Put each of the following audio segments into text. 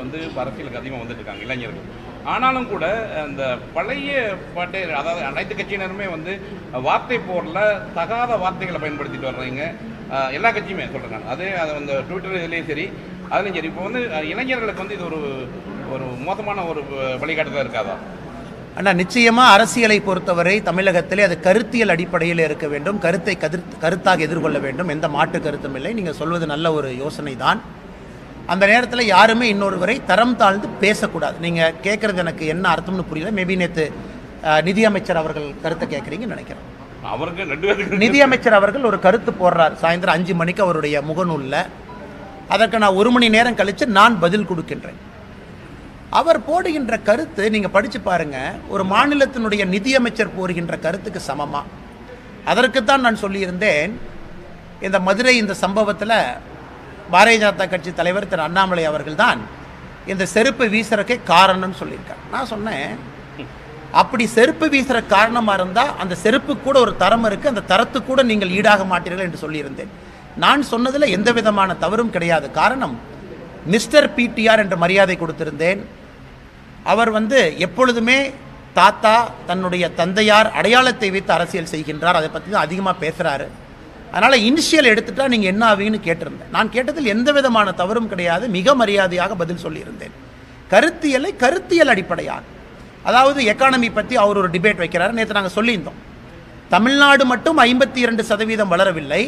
வந்து இப்ப அரசியலுக்கு அதிகமாக வந்துட்டு இருக்காங்க இளைஞர்கள் ஆனாலும் கூட அந்த பழைய பாட்டை அதாவது அனைத்து கட்சியினருமே வந்து வார்த்தை போரில் தகாத வார்த்தைகளை பயன்படுத்திட்டு வர்றீங்க அஹ், எல்லா கட்சியுமே சொல்கிறேன் அது அது அந்த ட்விட்டர் இதுலேயும் சரி அதுலேயும் சரி இப்போ வந்து அஹ், இளைஞர்களுக்கு வந்து இது ஒரு ஒரு மோசமான ஒரு வழிகாட்டுதலாக இருக்காதா அண்ணா நிச்சயமாக அரசியலை பொறுத்தவரை தமிழகத்திலே அது கருத்தியல் அடிப்படையில் இருக்க வேண்டும் கருத்தை கதிர் கருத்தாக எதிர்கொள்ள வேண்டும் எந்த மாற்று கருத்தும் இல்லை நீங்கள் சொல்வது நல்ல ஒரு யோசனை தான் அந்த நேரத்தில் யாருமே இன்னொருவரை தரம் தாழ்ந்து பேசக்கூடாது நீங்கள் கேட்குறது எனக்கு என்ன அர்த்தம்னு புரியல மேபி நேற்று நிதியமைச்சர் அவர்கள் கருத்தை கேட்குறீங்கன்னு நினைக்கிறேன் அவருக்கு ரெண்டு பேருக்கு நிதியமைச்சர் அவர்கள் ஒரு கருத்து போடுறார் சாயந்தரம் அஞ்சு மணிக்கு அவருடைய முகநூலில் அதற்கு நான் ஒரு மணி நேரம் கழித்து நான் பதில் கொடுக்கின்றேன் அவர் போடுகின்ற கருத்து நீங்கள் படித்து பாருங்க ஒரு மாநிலத்தினுடைய நிதியமைச்சர் போடுகின்ற கருத்துக்கு சமமா அதற்குத்தான் நான் சொல்லியிருந்தேன் இந்த மதுரை இந்த சம்பவத்தில் பாரதிய ஜனதா கட்சி தலைவர் திரு அண்ணாமலை அவர்கள் தான் இந்த செருப்பு வீசுறக்கே காரணம்னு சொல்லியிருக்கார் நான் சொன்னேன் அப்படி செருப்பு வீசுற காரணமாக இருந்தால் அந்த செருப்பு கூட ஒரு தரம் இருக்குது அந்த தரத்துக்கு கூட நீங்கள் ஈடாக மாட்டீர்கள் என்று சொல்லியிருந்தேன் நான் சொன்னதில் எந்த விதமான தவறும் கிடையாது காரணம் மிஸ்டர் பிடிஆர் என்ற மரியாதை கொடுத்திருந்தேன் அவர் வந்து எப்பொழுதுமே தாத்தா தன்னுடைய தந்தையார் அடையாளத்தை வைத்து அரசியல் செய்கின்றார் அதை பற்றி தான் அதிகமாக பேசுகிறாரு அதனால் இனிஷியல் எடுத்துட்டா நீங்கள் என்ன ஆவீங்கன்னு கேட்டிருந்தேன் நான் கேட்டதில் எந்த விதமான தவறும் கிடையாது மிக மரியாதையாக பதில் சொல்லியிருந்தேன் கருத்தியலை கருத்தியல் அடிப்படையாக அதாவது எக்கானமி பற்றி அவர் ஒரு டிபேட் வைக்கிறார் நேற்று நாங்கள் சொல்லியிருந்தோம் தமிழ்நாடு மட்டும் ஐம்பத்தி இரண்டு சதவீதம் வளரவில்லை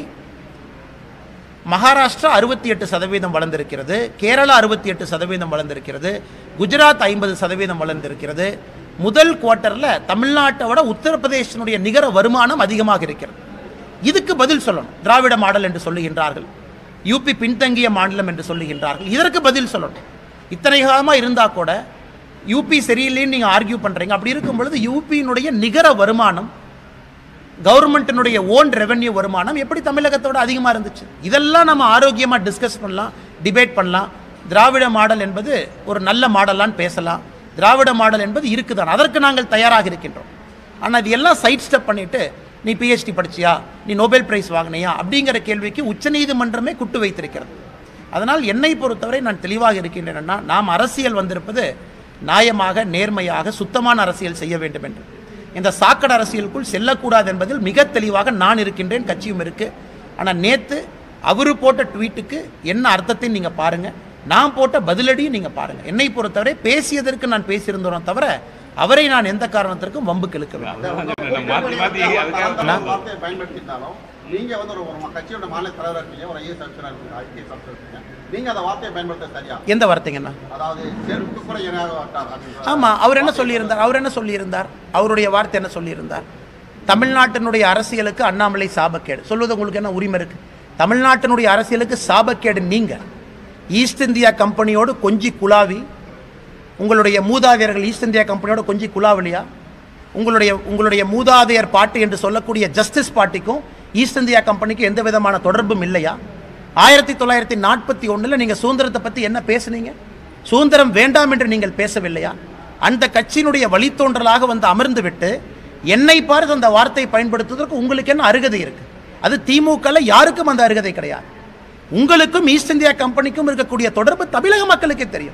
மகாராஷ்டிரா அறுபத்தி எட்டு சதவீதம் வளர்ந்திருக்கிறது கேரளா அறுபத்தி எட்டு சதவீதம் வளர்ந்திருக்கிறது குஜராத் ஐம்பது சதவீதம் வளர்ந்திருக்கிறது முதல் குவார்ட்டரில் தமிழ்நாட்டை விட உத்தரப்பிரதேசனுடைய நிகர வருமானம் அதிகமாக இருக்கிறது இதுக்கு பதில் சொல்லணும் திராவிட மாடல் என்று சொல்லுகின்றார்கள் யூபி பின்தங்கிய மாநிலம் என்று சொல்லுகின்றார்கள் இதற்கு பதில் சொல்லணும் இத்தனை காலமாக இருந்தால் கூட யூபி சரியில்லைன்னு நீங்கள் ஆர்கியூ பண்ணுறீங்க அப்படி இருக்கும் பொழுது யூபியினுடைய நிகர வருமானம் கவர்மெண்ட்டினுடைய ஓன் ரெவென்யூ வருமானம் எப்படி தமிழகத்தோட அதிகமாக இருந்துச்சு இதெல்லாம் நம்ம ஆரோக்கியமாக டிஸ்கஸ் பண்ணலாம் டிபேட் பண்ணலாம் திராவிட மாடல் என்பது ஒரு நல்ல மாடலான்னு பேசலாம் திராவிட மாடல் என்பது இருக்குதான் அதற்கு நாங்கள் தயாராக இருக்கின்றோம் ஆனால் இது எல்லாம் சைட் ஸ்டெப் பண்ணிட்டு நீ பிஹெச்டி படிச்சியா நீ நோபல் பிரைஸ் வாங்கினியா அப்படிங்கிற கேள்விக்கு உச்சநீதிமன்றமே குட்டு வைத்திருக்கிறது அதனால் என்னை பொறுத்தவரை நான் தெளிவாக இருக்கின்றேன்னா நாம் அரசியல் வந்திருப்பது நியாயமாக நேர்மையாக சுத்தமான அரசியல் செய்ய வேண்டும் என்று இந்த சாக்கடை அரசியலுக்குள் செல்லக்கூடாது என்பதில் மிக தெளிவாக நான் இருக்கின்றேன் கட்சியும் இருக்கு ஆனால் நேற்று அவர் போட்ட ட்வீட்டுக்கு என்ன அர்த்தத்தை நீங்கள் பாருங்கள் நான் போட்ட பதிலடியும் நீங்கள் பாருங்கள் என்னை பொறுத்தவரை பேசியதற்கு நான் பேசியிருந்தோம் தவிர அவரை நான் எந்த காரணத்திற்கும் வம்புக்கு இழுக்கவில்லை மாற்றி மாற்றி அதுக்காக அந்த வார்த்தையை பயன்படுத்திட்டாலும் நீங்க வந்து ஒரு ஒரு கட்சியோட மாநில தலைவராக இருக்கீங்க ஒரு ஐஏஎஸ் ஆஃபீஸராக இருக்கீங்க ஐபிஎஸ் ஆஃபீஸர் இருக்கீங்க நீங்க அந்த வார்த்தையை பயன்படுத்த சரியா எந்த வார்த்தைங்கண்ணா அதாவது செருப்பு கூட இணையாக வட்டார் அப்படின்ற ஆமாம் அவர் என்ன சொல்லியிருந்தார் அவர் என்ன சொல்லியிருந்தார் அவருடைய வார்த்தை என்ன சொல்லியிருந்தார் தமிழ்நாட்டினுடைய அரசியலுக்கு அண்ணாமலை சாபக்கேடு சொல்வது உங்களுக்கு என்ன உரிமை இருக்கு தமிழ்நாட்டினுடைய அரசியலுக்கு சாபக்கேடு நீங்க ஈஸ்ட் இந்தியா கம்பெனியோடு கொஞ்சி குலாவி உங்களுடைய மூதாதையர்கள் ஈஸ்ட் இந்தியா கம்பெனியோட கொஞ்சி குலாவலியா உங்களுடைய உங்களுடைய மூதாதையர் பாட்டு என்று சொல்லக்கூடிய ஜஸ்டிஸ் பார்ட்டிக்கும் ஈஸ்ட் இந்தியா கம்பெனிக்கும் எந்த விதமான தொடர்பும் இல்லையா ஆயிரத்தி தொள்ளாயிரத்தி நாற்பத்தி ஒன்றில் நீங்கள் சுதந்திரத்தை பற்றி என்ன பேசுனீங்க சுதந்திரம் வேண்டாம் என்று நீங்கள் பேசவில்லையா அந்த கட்சியினுடைய வழித்தோன்றலாக வந்து அமர்ந்து விட்டு என்னை பார்த்து அந்த வார்த்தையை பயன்படுத்துவதற்கு உங்களுக்கு என்ன அருகதை இருக்கு அது திமுகவில் யாருக்கும் அந்த அருகதை கிடையாது உங்களுக்கும் ஈஸ்ட் இந்தியா கம்பெனிக்கும் இருக்கக்கூடிய தொடர்பு தமிழக மக்களுக்கே தெரியும்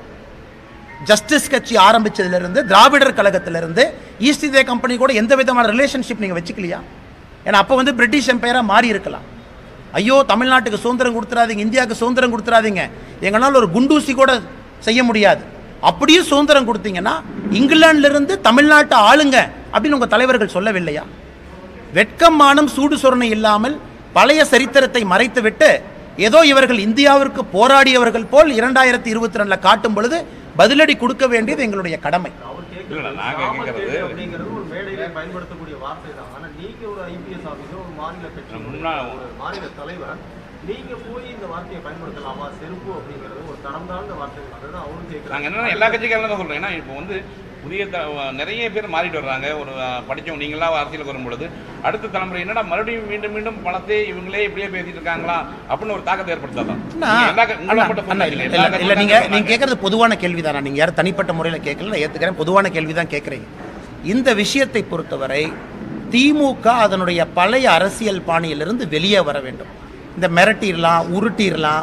ஜஸ்டிஸ் கட்சி ஆரம்பிச்சதிலிருந்து திராவிடர் கழகத்திலிருந்து ஈஸ்ட் இந்தியா கம்பெனி கூட எந்த விதமான ரிலேஷன்ஷிப் நீங்கள் வச்சுக்கலையா ஏன்னா அப்போ வந்து பிரிட்டிஷ் எம்பையராக மாறி இருக்கலாம் ஐயோ தமிழ்நாட்டுக்கு சுதந்திரம் கொடுத்துறாதீங்க இந்தியாவுக்கு சுதந்திரம் கொடுத்துறாதீங்க எங்களால் ஒரு குண்டூசி கூட செய்ய முடியாது அப்படியே சுதந்திரம் கொடுத்தீங்கன்னா இங்கிலாந்துல இருந்து தமிழ்நாட்டை ஆளுங்க அப்படின்னு உங்கள் தலைவர்கள் சொல்லவில்லையா வெட்கம் மானம் சூடு சொரணை இல்லாமல் பழைய சரித்திரத்தை மறைத்துவிட்டு ஏதோ இவர்கள் இந்தியாவிற்கு போராடியவர்கள் போல் இரண்டாயிரத்தி இருபத்தி ரெண்டில் காட்டும் பொழுது பதிலடி கொடுக்க வேண்டியது எங்களுடைய கடமை இல்ல, நாங்க கேட்கறது அப்படிங்கிறது ஒரு மேடையில பயன்படுத்தக்கூடிய வார்த்தை தான் ஆனா நீங்க ஒரு ஐபிஎஸ் ஆபீசர் ஒரு மாநில கட்சி முன்னா- ஒரு மாநில தலைவர் நீங்க போய் இந்த வார்த்தையை பயன்படுத்தலாமா செருப்பு அப்படிங்கிறது ஒரு தரம் தாழ்ந்த வார்த்தைகள் அதுதான் அவரும் நாங்கள் கேட்கிறாங்க என்னன்னா எல்லா கட்சிக்காரங்களும் தான் சொல்கிறோம் ஏன்னா இப்போ வந்து புதிய த நிறைய பேர் மாறிட்டு வர்றாங்க ஒரு அஹ், படிச்சவங்க நீங்களாம் அரசியலுக்கு வரும்பொழுது அடுத்த தலைமுறை என்னடா மறுபடியும் மீண்டும் மீண்டும் பணத்தை இவங்களே இப்படியே பேசிட்டு இருக்காங்களா அப்படின்னு ஒரு தாக்கத்தை ஏற்படுத்தாதான் அண்ணா, நீங்க எல்லா க- உங்களை அண்ணா, மட்டும் அண்ணா, சொன்னீங்க. இல்ல, எல்லா இல்ல, இல்ல, கட்சிக்காரங்களும் நீங்க சொன்னாங்க. நீங்க கேட்கறது பொதுவான கேள்விதானா நீங்க யாரும் தனிப்பட்ட முறையில் கேட்கல நான் ஏத்துக்கிறேன் பொதுவான கேள்வி தான் கேட்குறீங்க இந்த விஷயத்தை பொறுத்தவரை திமுக அதனுடைய பழைய அரசியல் பாணியிலிருந்து வெளியே வர வேண்டும் இந்த மிரட்டிடலாம் உருட்டிடலாம்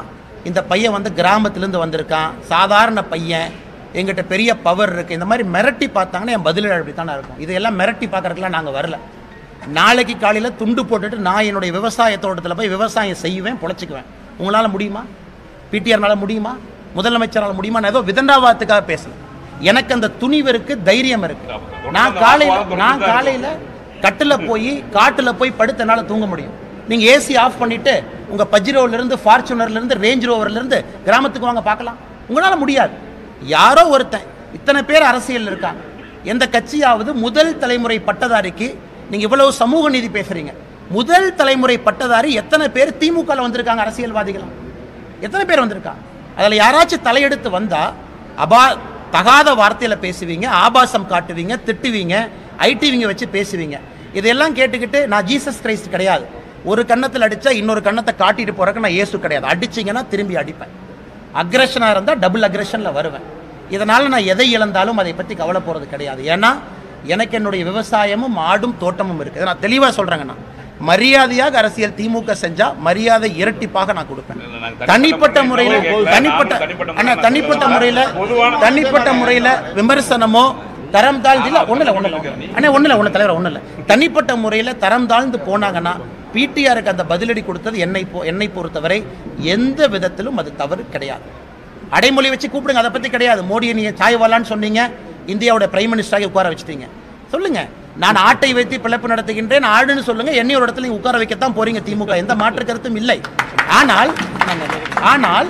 இந்த பையன் வந்து கிராமத்துலேருந்து வந்திருக்கான் சாதாரண பையன் எங்கிட்ட பெரிய பவர் இருக்குது இந்த மாதிரி மிரட்டி பார்த்தாங்கன்னா என் பதில் அப்படி தானே இருக்கும் இதையெல்லாம் மிரட்டி பார்க்கறதுக்குலாம் நாங்கள் வரல நாளைக்கு காலையில் துண்டு போட்டுட்டு நான் என்னுடைய விவசாய தோட்டத்தில் போய் விவசாயம் செய்வேன் பொழைச்சிக்குவேன் உங்களால் முடியுமா பிடிஆர்னால முடியுமா முதலமைச்சரால் முடியுமா நான் ஏதோ விதண்டாவாதத்துக்காக பேசல எனக்கு அந்த துணிவு இருக்கு தைரியம் இருக்கு நான் காலையில் நான் காலையில் கட்டில் போய் காட்டில் போய் படுத்தனால தூங்க முடியும் நீங்கள் ஏசி ஆஃப் பண்ணிட்டு உங்கள் பஜ்ரோவிலேருந்து ஃபார்ச்சுனர்லேருந்து ரேஞ்ச் ரோவர்லேருந்து கிராமத்துக்கு வாங்க பார்க்கலாம் உங்களால் முடியாது யாரோ ஒருத்தன் இத்தனை பேர் அரசியல் இருக்காங்க எந்த கட்சியாவது முதல் தலைமுறை பட்டதாரிக்கு நீங்கள் இவ்வளவு சமூக நீதி பேசுறீங்க முதல் தலைமுறை பட்டதாரி எத்தனை பேர் திமுகவில் வந்திருக்காங்க அரசியல்வாதிகள் எத்தனை பேர் வந்திருக்காங்க அதில் யாராச்சும் தலையெடுத்து வந்தா அபா தகாத வார்த்தையில் பேசுவீங்க ஆபாசம் காட்டுவீங்க திட்டுவீங்க ஐடிவிங்க வச்சு பேசுவீங்க இதெல்லாம் கேட்டுக்கிட்டு நான் ஜீசஸ் கிரைஸ்ட் கிடையாது ஒரு கன்னத்தில் அடிச்சா இன்னொரு கன்னத்தை காட்டிட்டு போறதுக்கு நான் இயேசு கிடையாது அடிச்சீங்கன்னா திரும்பி அடிப்பேன் அக்ரஷனாக இருந்தால் டபுள் அக்ரஷனில் வருவேன் இதனால் நான் எதை இழந்தாலும் அதை பற்றி கவலை போகிறது கிடையாது ஏன்னா எனக்கு என்னுடைய விவசாயமும் மாடும் தோட்டமும் இருக்குது நான் தெளிவாக சொல்கிறேங்கண்ணா மரியாதையாக அரசியல் திமுக செஞ்சா மரியாதை இரட்டிப்பாக நான் கொடுப்பேன் இல்ல, நாங்க தனிப்பட்ட முறையில் கேட்கல. தனிப்பட்ட நானும் தனிப்பட்ட அண்ணா முறையில தனிப்பட்ட நான் முறையில் பொதுவான- தனிப்பட்ட முறையில் விமர்சனமோ தரம் தாழ்ந்து இல்லை ஒன்றும் இல்லை ஒன்றும் இல்லை அண்ணா ஒன்றும் இல்லை ஒன்றும் தலைவர் ஒன்றும் இல்லை தனிப்பட்ட முறையில் தரம் தாழ்ந்து போனாங்கன்னா பிடிஆருக்கு அந்த பதிலடி கொடுத்தது என்னை பொ- என்னை பொறுத்தவரை எந்த விதத்திலும் அது தவறு கிடையாது அடைமொழி வச்சு கூப்பிடுங்க அதை பற்றி கிடையாது மோடியை நீங்கள் சாய்வாலான்னு சொன்னீங்க இந்தியாவோட பிரைம் மினிஸ்டராக உட்கார வச்சுட்டீங்க சொல்லுங்க நான் ஆட்டை வைத்து பிழைப்பு நடத்துகின்றேன் ஆடுன்னு சொல்லுங்க என்னை ஒரு இடத்துல நீங்க உட்கார வைக்கத்தான் போறீங்க திமுக எந்த மாற்று கருத்தும் இல்லை ஆனால் ஆனால்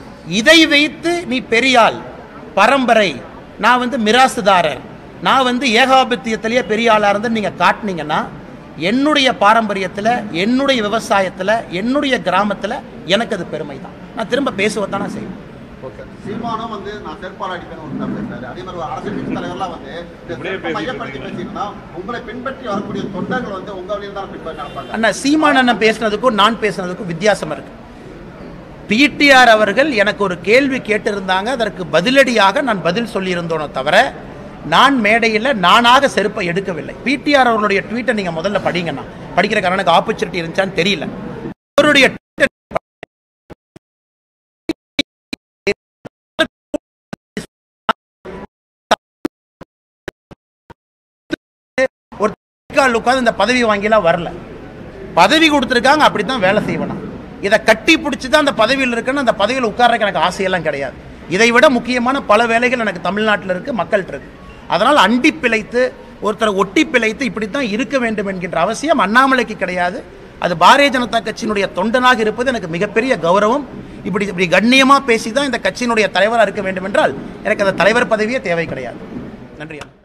இதை வைத்து நீ பெரியாள் பரம்பரை நான் வந்து மிராசுதாரர் நான் வந்து ஏகாபத்தியத்திலேயே பெரிய ஆளா இருந்து நீங்க காட்டுனீங்கன்னா என்னுடைய பாரம்பரியத்தில் என்னுடைய விவசாயத்தில் என்னுடைய கிராமத்தில் எனக்கு அது பெருமை தான் நான் திரும்ப பேசுவதான் நான் செய்வேன் ஓகே சீமானும் வந்து நான் செருப்பால் அடிப்பேன் ஒரு தான் பேசுறாரு அதே மாதிரி ஒரு அரசியல் கட்சி தலைவர்லாம் வந்து இந்த இப்படியே செருப்பை பேசிட்டு மையப்படுத்தி பேசியிருந்தா உங்களை பின்பற்றி வரக்கூடிய தொண்டர்கள் வந்து உங்க வழியில் தான் பின்பற்றி நடப்பாங்க அண்ணா சீமான் அண்ணன் பேசுனதுக்கும் நான் பேசுனதுக்கும் வித்தியாசம் இருக்கு பிடிஆர் அவர்கள் எனக்கு ஒரு கேள்வி கேட்டிருந்தாங்க அதற்கு பதிலடியாக நான் பதில் சொல்லியிருந்தோனே தவிர நான் மேடையில் நானாக செருப்பை எடுக்கவில்லை பிடிஆர் அவர்களுடைய ட்வீட்டை நீங்கள் முதல்ல படிங்கண்ணா படிக்கிறதுக்கான எனக்கு ஆப்பர்ச்சுனிட்டி இருந்துச்சான்னு தெரியல அவருடைய tweet ஒரு கால் உட்கார்ந்து இந்த பதவி வாங்கிலாம் வரல பதவி கொடுத்துருக்காங்க அப்படி தான் வேலை செய்வேனா இதை கட்டி பிடிச்சி தான் அந்த பதவியில் இருக்குன்னு அந்த பதவியில் உட்கார்றதுக்கு எனக்கு ஆசையெல்லாம் கிடையாது இதை விட முக்கியமான பல வேலைகள் எனக்கு தமிழ்நாட்டில் இருக்கு மக்கள்கிட்ட இருக்கு அதனால் அண்டி பிழைத்து ஒருத்தரை ஒட்டி பிழைத்து இப்படித்தான் இருக்க வேண்டும் என்கின்ற அவசியம் அண்ணாமலைக்கு கிடையாது அது பாரதிய ஜனதா கட்சியினுடைய தொண்டனாக இருப்பது எனக்கு மிகப்பெரிய கௌரவம் இப்படி இப்படி கண்ணியமாக பேசி தான் இந்த கட்சியினுடைய தலைவராக இருக்க வேண்டும் என்றால் எனக்கு அந்த தலைவர் பதவியே தேவை கிடையாது நன்றி அண்ணா.